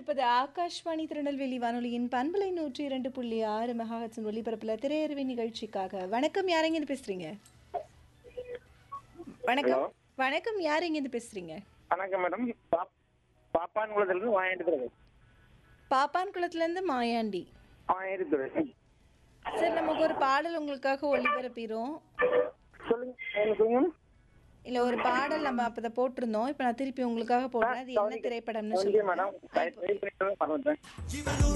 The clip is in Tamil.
கொண்டிருப்பது ஆகாஷ்வாணி திருநெல்வேலி வானொலியின் பண்பலை நூற்றி இரண்டு புள்ளி ஆறு மெகாஹட்ஸின் ஒளிபரப்பில் திரையறிவி நிகழ்ச்சிக்காக வணக்கம் யாரெங்கிருந்து பேசுறீங்க வணக்கம் வணக்கம் யாரெங்கிருந்து பேசுறீங்க வணக்கம் மேடம் பாப் பாப்பான் குளத்துலேருந்து வாங்கிட்டு பாப்பான் குளத்துலேருந்து மாயாண்டி வாங்கிட்டு சார் நமக்கு ஒரு பாடல் உங்களுக்காக ஒளிபரப்பிடும் சொல்லுங்க என்ன சொல்லுங்க இல்ல ஒரு பாடல் நம்ம அப்பதை போட்டிருந்தோம் இப்போ நான் திருப்பி உங்களுக்காக போடுறேன் அது என்ன திரைப்படம்னு ஓகே சொல்லுங்க மேடம் ட்ரை பண்ணிட்டு மறந்துட்டேன்